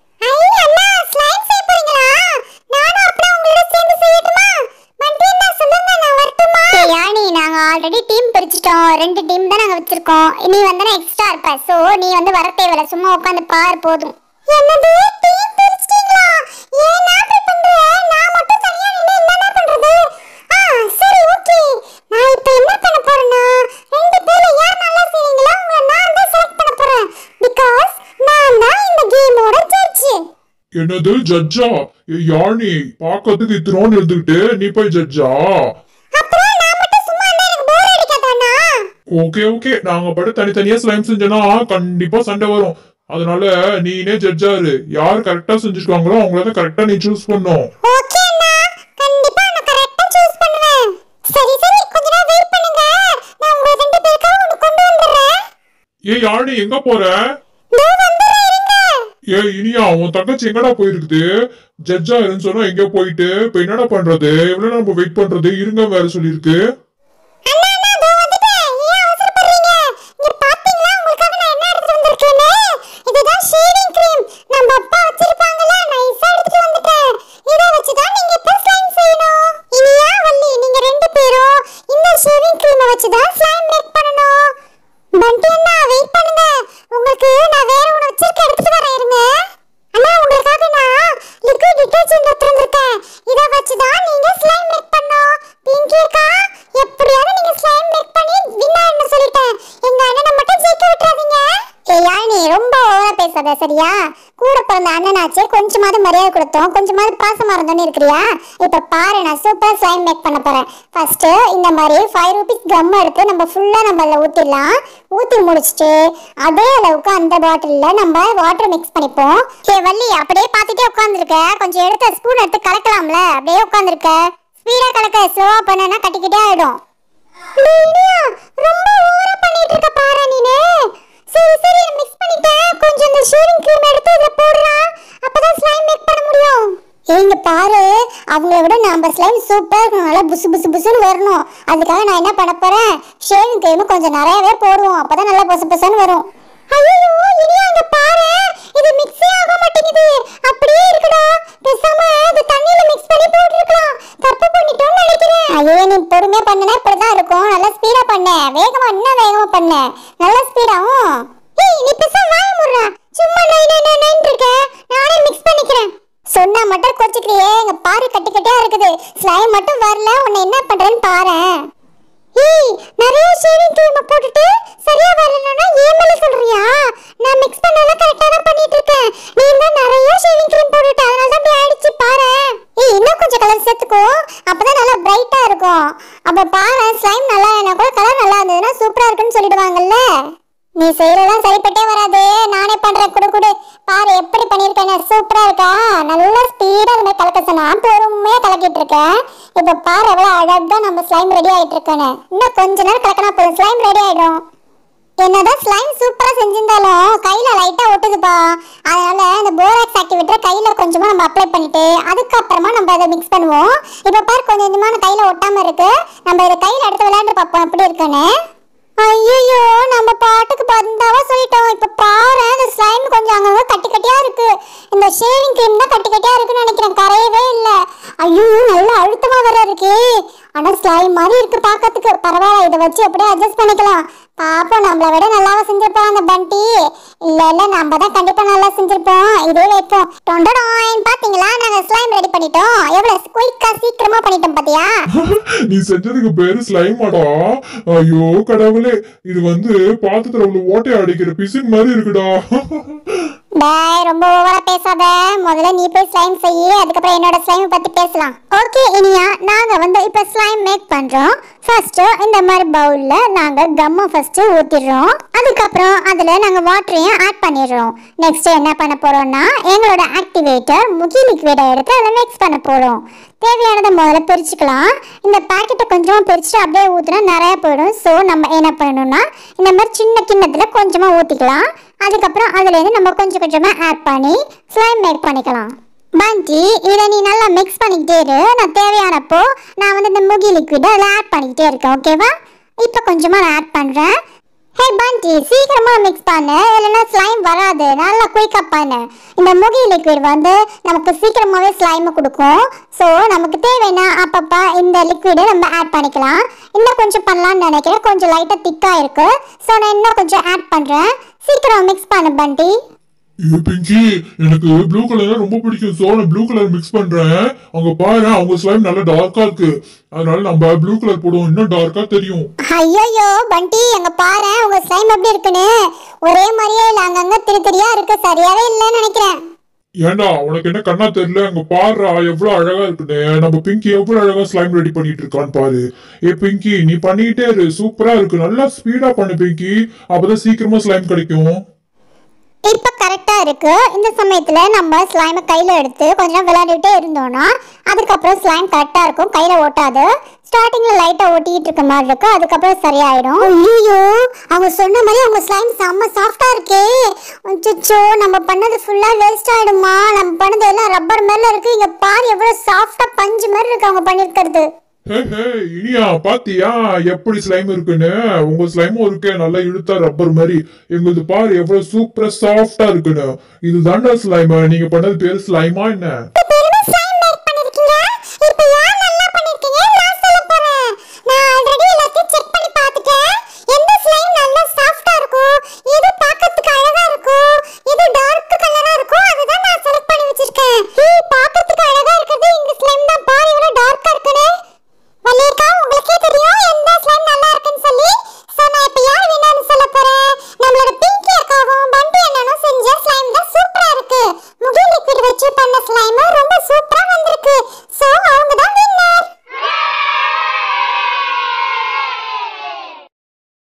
ஐ அண்ணா slime செய்ய போறீங்களா நானும் அப்படியே உங்களோட சேர்ந்து செய்யட்டுமா பண்டி அண்ணா சொல்லுங்க நான் வரட்டுமா யானி நாங்க ஆல்ரெடி டீம் பிரிச்சிட்டோம் ரெண்டு டீம் தான் நாங்க வச்சிருக்கோம் நீ வந்து எக்ஸ்ட்ரா இருப்ப சோ நீ வந்து வர தேவையில்ல சும்மா உட்காந்து பாரு போதும் என்னது டீம் பிரிச்சிட்டீங்களா ஏன் நான் போய் பண்றேன் நான் மட்டும் தனியா நின்னு என்னடா பண்றது ஆ சரி ஓகே நான் இப்போ என்ன பண்ண போறேன்னா ரெண்டு பேர்ல யார் நல்லா செய்வீங்களோ உங்களை நான் தான் செலக்ட் பண்ண போறேன் பிகாஸ் நான் தான் இந்த கேமோட ஜட்ஜ் என்னது ஜட்ஜா ஏ யானி பார்க்கறதுக்கு இத்தனோன்னு இருந்துகிட்டு நீ போய் ஜட்ஜா அப்புறம் நான் மட்டும் சும்மா இருந்தா எனக்கு போர் அடிக்காதாண்ணா ஓகே ஓகே நாங்க பட்டு தனித்தனியா ஸ்லைம் செஞ்சோன்னா கண்டிப்பா சண்டை வரும் அதனால நீனே ஜட்ஜா இரு யார் கரெக்டா செஞ்சிருக்காங்களோ அவங்கள தான் கரெக்டா நீ சூஸ் பண்ணும் ஓகே அண்ணா கண்டிப்பா நான் கரெக்ட்டா சூஸ் பண்ணுவேன் சரி சரி கொஞ்ச நேரம் வெயிட் பண்ணுங்க நான் உங்க ரெண்டு பேருக்காக ஒன்னு கொண்டு வந்துடுறேன் ஏ யானி எங்க போற இதோ வந்துடுறேன் இருங்க ஏ இனியா உன் தங்கச்சி எங்கடா போயிருக்குது ஜட்ஜா இருன்னு சொன்னா எங்க போயிட்டு இப்ப என்னடா பண்றது எவ்வளவு நம்ம வெயிட் பண்றது இருங்க வேற சொல்லிருக்கு அண்ணா அண்ணா இதோ வந்துட்டேன் ஏன் அவசரப்படுறீங்க இங்க பாத்தீங்களா உங்களுக்காக நான் என்ன எடுத்து வந்திருக்கேன்னு இதுதான் ஷேவிங் க்ரீம் நம்ம அப்பா வச்சிருப்பாங்கல நைஸா எடுத்துட்டு வந்துட்டேன் இத வச்சு தான் நீங்க இப்ப ஸ்லைம் செய்யணும் இனியா வள்ளி நீங்க ரெண்டு பேரும் இந்த ஷேவிங் க்ரீமை வச்சு தான் ஸ்லைம் மேக் பண்ணணும் பண்டி அண்ணா வெயிட் பண்ணுங்க உங்களுக்கு நான் வேற ஒன்னு வச்சிருக்கேன் எடுத்துட்டு வரேன் இருங்க அண்ணா உங்களுக்காக நான் லிக்விட் டிட்டர்ஜென்ட் எடுத்து வந்திருக்கேன் இத வச்சு தான் நீங்க ஸ்லைம் மேக் பண்ணணும் பிங்கி அக்கா எப்படியாவது நீங்க ஸ்லைம் மேக் பண்ணி வின் ஆயிடணும் சொல்லிட்டேன் எங்க அண்ணனை மட்டும் ஜெயிக்க விட்டுறாதீங்க ஏய் யாழினி ரொம்ப ஓவரா பேசாத சரியா கூட பிறந்த அண்ணனாச்சே கொஞ்சமாவது மரியாதை கொடுத்தோம் கொஞ்சமாவது பாசமா இருந்தோன்னு இருக்கிறியா இப்ப பாரு நான் சூப்பர் ஸ்லைம் மேக் பண்ண போறேன் ஃபர்ஸ்ட் இந்த மாதிரி ஃபைவ் ருபீஸ் கம் எடுத்து நம்ம ஃபுல்லா நம்ம அதில் ஊத்திடலாம் ஊத்தி முடிச்சிட்டு அதே அளவுக்கு அந்த பாட்டில்ல நம்ம வாட்டர் மிக்ஸ் பண்ணிப்போம் ஏ வள்ளி அப்படியே பார்த்துட்டே உட்காந்துருக்க கொஞ்சம் எடுத்த ஸ்பூன் எடுத்து கலக்கலாம்ல அப்படியே உட்காந்துருக்க ஸ்பீடா கலக்க ஸ்லோவா பண்ணனா கட்டிக்கிட்டே ஆயிடும் ரொம்ப ஓவரா பண்ணிட்டு இருக்க பாரு நீனு சரி சரி மிக்ஸ் பண்ணிட்டேன் கொஞ்சம் இந்த ஷேவிங் க்ரீம் எடுத்து இதுல போடுறா அப்பதான் ஸ்லைம் மேக் பண்ண முடியும் ஏங்க பாரு அவங்கள விட நம்ம ஸ்லைம் சூப்பரா இருக்கணும் நல்லா புசு புசு புசுன்னு வரணும் அதுக்காக நான் என்ன பண்ண போறேன் ஷேவிங் க்ரீம் கொஞ்சம் நிறையவே போடுவோம் அப்பதான் நல்லா புசு புசுன்னு வரும் ஐயோ இனியா அங்க பாரு இது மிக்ஸே ஆக மாட்டேங்குது அப்படியே இருக்குடா பேசாம இது தண்ணியில மிக்ஸ் பண்ணி போட்டுருக்கலாம் தப்பு பண்ணிட்டோம்னு நினைக்கிறேன் ஐயோ நீ பொறுமையா பண்ணனா இப்படிதான் இருக்கும் நல்லா ஸ்பீடா பண்ண வேகமா இன்னும் வேகமா பண்ண நல்ல ஸ்பீடாவும் ஏய் நீ பேசாம வாய முடுறா சும்மா நை நை நை நைன்னு இருக்க நானே மிக்ஸ் பண்ணிக்கிறேன் சொன்னா மட்டும் கொச்சிக்கிறியே எங்க பாரு கட்டி கட்டியா இருக்குது ஸ்லைம் மட்டும் வரல உன்னை என்ன பண்றேன்னு பாரேன் ஏய் நிறைய ஷேவிங் க்ரீம் போட்டுட்டு சரியா வரலனா ஏன் மேல சொல்றியா நான் மிக்ஸ் பண்ணல கரெக்ட்டா தான் பண்ணிட்டு இருக்கேன் நீ தான் நிறைய ஷேவிங் க்ரீம் போட்டுட்ட அதனால தான் இப்படி ஆயிடுச்சு பாரு ஏய் இன்னும் கொஞ்சம் கலர் சேர்த்துக்கோ அப்பதான் நல்லா பிரைட்டா இருக்கும் அப்ப பாரு ஸ்லைம் நல்லா இல்லைனா கூட கலர் நல்லா இருந்ததுன்னா சூப்பரா இருக்குன்னு சொல்லிடுவாங்கல்ல நீ செய்யறதெல்லாம் சரிப்பட்டே வராது நானே பண்றேன் குடு குடு பாரு எப்படி பண்ணிருக்கேன்னு சூப்பரா இருக்கா நல்லா ஸ்பீடா இந்த மாதிரி கலக்க சொன்னா பொறுமையா கலக்கிட்டு இருக்கேன் இப்ப பாரு எவ்வளவு அழகா நம்ம ஸ்லைம் ரெடி ஆயிட்டு இருக்கேன்னு இன்னும் கொஞ்ச நேரம் கலக்கினா போதும் ஸ்லைம் ரெடி ஆயிடும் என்னதான் ஸ்லைம் சூப்பரா செஞ்சிருந்தாலும் கையில லைட்டா ஒட்டுதுப்பா அதனால இந்த போராக்ஸ் ஆக்டிவேட்டர் கையில கொஞ்சமா நம்ம அப்ளை பண்ணிட்டு அதுக்கப்புறமா நம்ம அதை மிக்ஸ் பண்ணுவோம் இப்ப பாரு கொஞ்சம் கொஞ்சமா கையில ஒட்டாம இருக்கு நம்ம இதை கையில எடுத்து விளையாண்டு பார்ப்போம் எப்படி இருக்குன்னு ஐயோ நம்ம பாட்டுக்கு பந்தாவா சொல்லிட்டோம் இப்ப பாரு இந்த ஸ்லைம் கொஞ்சம் அங்கங்க கட்டி கட்டியா இருக்கு இந்த ஷேவிங் க்ரீம் தான் கட்டி கட்டியா இருக்குன்னு நினைக்கிறேன் கரையவே இல்ல ஐயோ நல்லா அழுத்தமா வர இருக்கு ஆனா ஸ்லைம் மாதிரி இருக்கு பார்க்கறதுக்கு பரவாயில்ல இதை வச்சு அப்படியே அட்ஜஸ்ட் பண்ணிக்கலாம் பாப்போம் நம்மளை விட நல்லாவா செஞ்சிருப்போம் அந்த பண்டி இல்ல இல்ல நம்ம தான் கண்டிப்பா நல்லா செஞ்சிருப்போம் இதே வைப்போம் டொண்டடாயின் பாத்தீங்களா நாங்க ஸ்லைம் ரெடி பண்ணிட்டோம் எவ்வளவு குயிக்கா சீக்கிரமா பண்ணிட்டோம் பாத்தியா நீ செஞ்சதுக்கு பேரு ஸ்லைமாடா ஐயோ கடவுளே இது வந்து பாத்துட்டு அவ்வளவு ஓட்டையை அடிக்கிற பிசின் மாதிரி இருக்குடா டேய் ரொம்ப ஓவரா பேசாத முதல்ல நீ போய் ஸ்லைம் செய்யி அதுக்கப்புறம் என்னோட ஸ்லைம் பத்தி பேசலாம் ஓகே இனியா நாங்க வந்து இப்ப ஸ்லைம் மேக் பண்றோம் ஃபர்ஸ்ட் இந்த மாதிரி பவுல்ல நாங்க கம்ம ஃபர்ஸ்ட் ஊத்திடுறோம் அதுக்கப்புறம் அதுல நாங்க வாட்டரையும் ஆட் பண்ணிடுறோம் நெக்ஸ்ட் என்ன பண்ண போறோம்னா எங்களோட ஆக்டிவேட்டர் முகி லிக்விடை எடுத்து அதில் மிக்ஸ் பண்ண போறோம் தேவையானதை முதல்ல பிரிச்சுக்கலாம் இந்த பாக்கெட்டை கொஞ்சமாக பிரிச்சுட்டு அப்படியே ஊற்றினா நிறைய போயிடும் ஸோ நம்ம என்ன பண்ணணும்னா இந்த மாதிரி சின்ன கிண்ணத்தில் கொஞ்சமாக ஊற்றிக்கலாம் அதுக்கப்புறம் அதுலேருந்து நம்ம கொஞ்சம் கொஞ்சமாக ஆட் பண்ணி ஸ்லைம் மேக் பண்ணிக்கலாம் பண்டி இதை நீ நல்லா மிக்ஸ் பண்ணிக்கிட்டே இரு நான் தேவையானப்போ நான் வந்து இந்த முகி லிக்விட் அதில் ஆட் பண்ணிக்கிட்டே இருக்கேன் ஓகேவா இப்போ கொஞ்சமாக நான் ஆட் பண்ணுறேன் ஹே பண்டி சீக்கிரமா மிக்ஸ் பண்ணு இல்லைன்னா ஸ்லைம் வராது நல்லா குயிக்கப் பண்ணு இந்த முகி லிக்விட் வந்து நமக்கு சீக்கிரமாவே ஸ்லைம் கொடுக்கும் ஸோ நமக்கு தேவைன்னா அப்பப்போ இந்த லிக்விடை நம்ம ஆட் பண்ணிக்கலாம் இன்னும் கொஞ்சம் பண்ணலாம்னு நினைக்கிறேன் கொஞ்சம் லைட்டாக திக்காக இருக்கு ஸோ நான் இன்னும் கொஞ்சம் ஆட் பண்ணுறேன் சீக்கிரம் மிக்ஸ் பண்ணு பண்டி ஏ பிங்கி எனக்கு ப்ளூ கலர் ரொம்ப பிடிக்கும் சோ நான் ப்ளூ கலர் மிக்ஸ் பண்றேன் அங்க பாரு அவங்க ஸ்லைம் நல்லா டார்க்கா இருக்கு அதனால நம்ம ப்ளூ கலர் போடுவோம் இன்னும் டார்க்கா தெரியும் ஐயோ பண்டி அங்க பாரு உங்க ஸ்லைம் எப்படி இருக்குன்னு ஒரே மாதிரியே இல்லை அங்கங்க திரி திரியா இருக்கு சரியாவே இல்லைன்னு நினைக்கிறேன் ஏண்டா உனக்கு என்ன கண்ணா தெரியல அங்க பாருடா எவ்வளவு அழகா இருக்குன்னு நம்ம பிங்கி எவ்வளவு அழகா ஸ்லைம் ரெடி பண்ணிட்டு இருக்கான்னு பாரு ஏ பிங்கி நீ பண்ணிட்டே இரு சூப்பரா இருக்கு நல்லா ஸ்பீடா பண்ணு பிங்கி அப்பதான் சீக்கிரமா ஸ்லைம் கிடைக்கும் இப்போ கரெக்டாக இருக்கு இந்த சமயத்தில் நம்ம ஸ்லைமை கையில் எடுத்து கொஞ்ச நேரம் விளையாடிட்டே இருந்தோம்னா அதுக்கப்புறம் ஸ்லைம் கரெக்டாக இருக்கும் கையில் ஒட்டாது ஸ்டார்டிங்கில் லைட்டாக ஒட்டிக்கிட்டு இருக்க மாதிரி இருக்கு அதுக்கப்புறம் சரியாயிடும் ஐயோ அவங்க சொன்ன மாதிரி அவங்க ஸ்லைம் செம்ம சாஃப்டாக இருக்கே அச்சோ நம்ம பண்ணது ஃபுல்லாக வேஸ்ட் ஆகிடுமா நம்ம பண்ணது எல்லாம் ரப்பர் மேலே இருக்கு இங்கே பாரு எவ்வளோ சாஃப்டாக பஞ்சு மாதிரி இருக்கு அவங்க பண்ணியிருக்கிறது ஹே ஹே இனியா பாத்தியா எப்படி ஸ்லைம் இருக்குன்னு உங்க ஸ்லைமும் இருக்கே நல்லா இழுத்தா ரப்பர் மாதிரி எங்களுது பாரு எவ்வளவு சூப்பரா சாஃப்டா இருக்குன்னு இது தாண்டா ஸ்லைம் நீங்க பண்ணது பேரு ஸ்லைமா என்ன